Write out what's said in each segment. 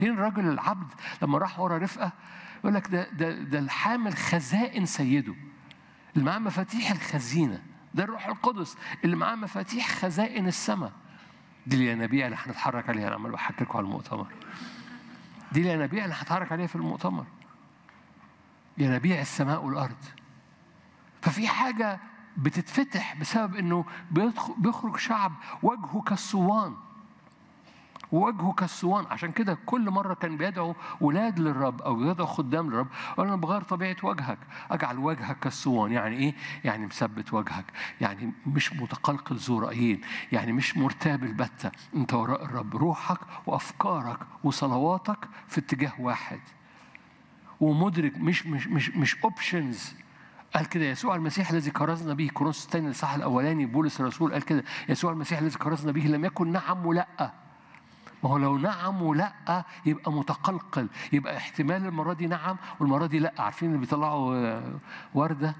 فين الراجل العبد لما راح ورا رفقه يقول لك ده ده ده الحامل خزائن سيده اللي معاه مفاتيح الخزينه ده الروح القدس اللي معاه مفاتيح خزائن السماء دي الينابيع اللي هنتحرك عليها انا عمال بحكي لكم على المؤتمر دي الينابيع اللي هتحرك عليها في المؤتمر ينابيع السماء والارض ففي حاجه بتتفتح بسبب انه بيدخل- بيخرج شعب وجهه كالصوان وجهه كالصوان عشان كده كل مرة كان بيدعو ولاد للرب أو بيدعو خدام للرب قال أنا بغير طبيعة وجهك أجعل وجهك كالصوان يعني إيه؟ يعني مثبت وجهك يعني مش متقلقل ذو رأيين يعني مش مرتاب البتة أنت وراء الرب روحك وأفكارك وصلواتك في اتجاه واحد ومدرك مش مش مش مش اوبشنز قال كده يسوع المسيح الذي كرزنا به كورنثوس الثاني الصح الاولاني بولس الرسول قال كده يسوع المسيح الذي كرزنا به لم يكن نعم ولا ما هو لو نعم ولا يبقى متقلقل يبقى احتمال المره دي نعم والمره دي لا عارفين اللي بيطلعوا آه، ورده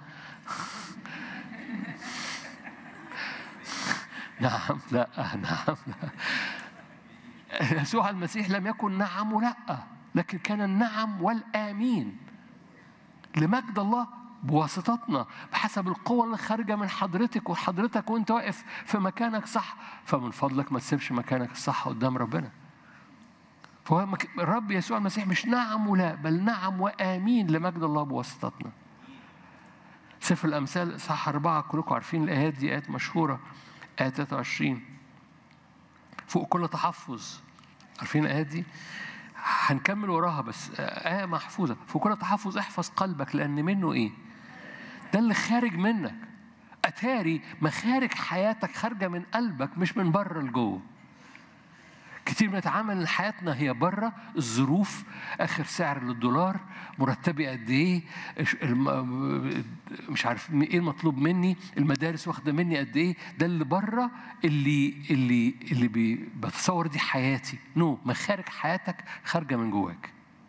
نعم لا نعم لا يسوع المسيح لم يكن نعم ولا لكن كان النعم والآمين لمجد الله بواسطتنا بحسب القوة اللي خارجة من حضرتك وحضرتك وانت واقف في مكانك صح فمن فضلك ما تسيبش مكانك الصح قدام ربنا فهو مك- الرب يسوع المسيح مش نعم ولا بل نعم وآمين لمجد الله بواسطتنا سفر الأمثال صح أربعة كلكم عارفين الآيات دي آيات مشهورة آية 23 فوق كل تحفظ عارفين الآيات دي؟ هنكمل وراها بس آية محفوظة فوق كل تحفظ احفظ قلبك لأن منه إيه؟ ده اللي خارج منك أتاري مخارج حياتك خارجة من قلبك مش من بره لجوه كتير بنتعامل ان حياتنا هي بره الظروف اخر سعر للدولار مرتبي قد ايه إيش الم- مش عارف ايه المطلوب مني المدارس واخده مني قد ايه ده اللي بره اللي اللي اللي بي- بتصور دي حياتي نو مخارج حياتك خارجه من جواك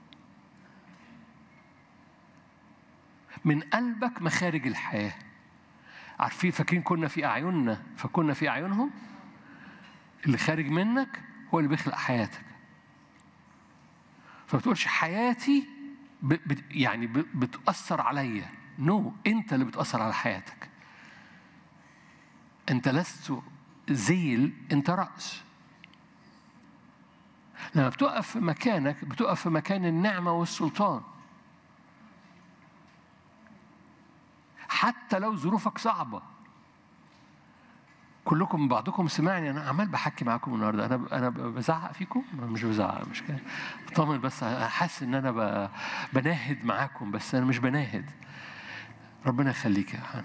من قلبك مخارج الحياه عارفين فاكرين كنا في اعيننا فكنا في اعينهم اللي خارج منك هو اللي بيخلق حياتك فما تقولش حياتي ب... ب... يعني ب... بتأثر عليا نو no. انت اللي بتأثر على حياتك انت لست ذيل انت رأس لما بتقف في مكانك بتقف في مكان النعمة والسلطان حتى لو ظروفك صعبه كلكم بعضكم سمعني انا عمال بحكي معاكم النهارده انا انا بزعق فيكم مش بزعق مش كده طمن بس حاسس ان انا ب- بناهد معاكم بس انا مش بناهد ربنا يخليك يا حنا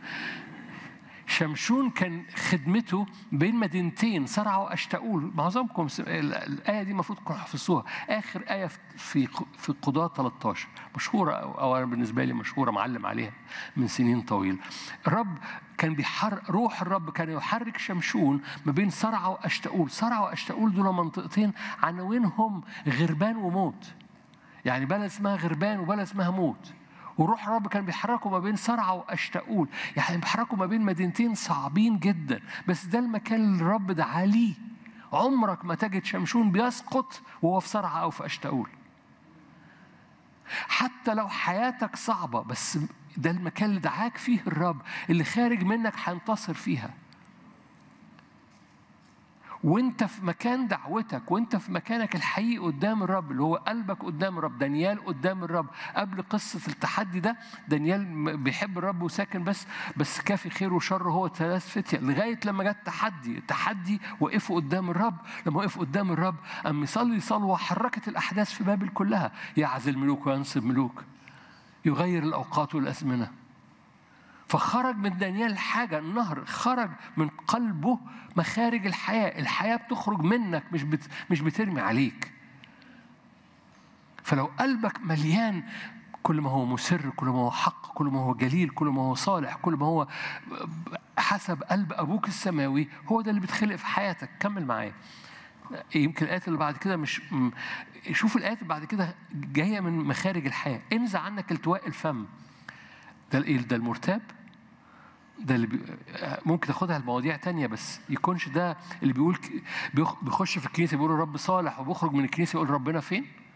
شمشون كان خدمته بين مدينتين صرع واشتاول معظمكم س- ال- الايه دي المفروض تكونوا حفظوها اخر ايه في في قضاه 13 مشهوره او أو انا بالنسبه لي مشهوره معلم عليها من سنين طويله الرب كان بيحر روح الرب كان يحرك شمشون ما بين صرع واشتاول صرع واشتاول دول منطقتين عناوينهم غربان وموت يعني بلد اسمها غربان وبلد اسمها موت وروح الرب كان بيحركوا ما بين صرعة وأشتاول يعني بيحركوا ما بين مدينتين صعبين جدا بس ده المكان اللي الرب دعا ليه عمرك ما تجد شمشون بيسقط وهو في صرعة أو في أشتاول حتى لو حياتك صعبة بس ده المكان اللي دعاك فيه الرب اللي خارج منك هينتصر فيها وانت في مكان دعوتك وانت في مكانك الحقيقي قدام الرب اللي هو قلبك قدام الرب دانيال قدام الرب قبل قصة التحدي ده دانيال م- بيحب الرب وساكن بس بس كافي خير وشر هو ثلاث فتية لغاية لما جت تحدي التحدي وقفوا قدام الرب لما وقفوا قدام الرب قام يصلي صلوة حركت الأحداث في بابل كلها يعزل ملوك وينصب ملوك يغير الأوقات والأزمنة فخرج من دانيال حاجة النهر خرج من قلبه مخارج الحياة الحياة بتخرج منك مش بت مش بترمي عليك فلو قلبك مليان كل ما هو مسر كل ما هو حق كل ما هو جليل كل ما هو صالح كل ما هو حسب قلب أبوك السماوي هو ده اللي بيتخلق في حياتك كمل معايا يمكن الآيات اللي بعد كده مش م- شوف الآيات اللي بعد كده جاية من مخارج الحياة انزع عنك التواء الفم ده الايه ده المرتاب ده اللي بي... ممكن تاخدها لمواضيع تانية بس يكونش ده اللي بيقول ك- بيخ- بيخش في الكنيسة بيقول الرب صالح وبيخرج من الكنيسة يقول ربنا فين؟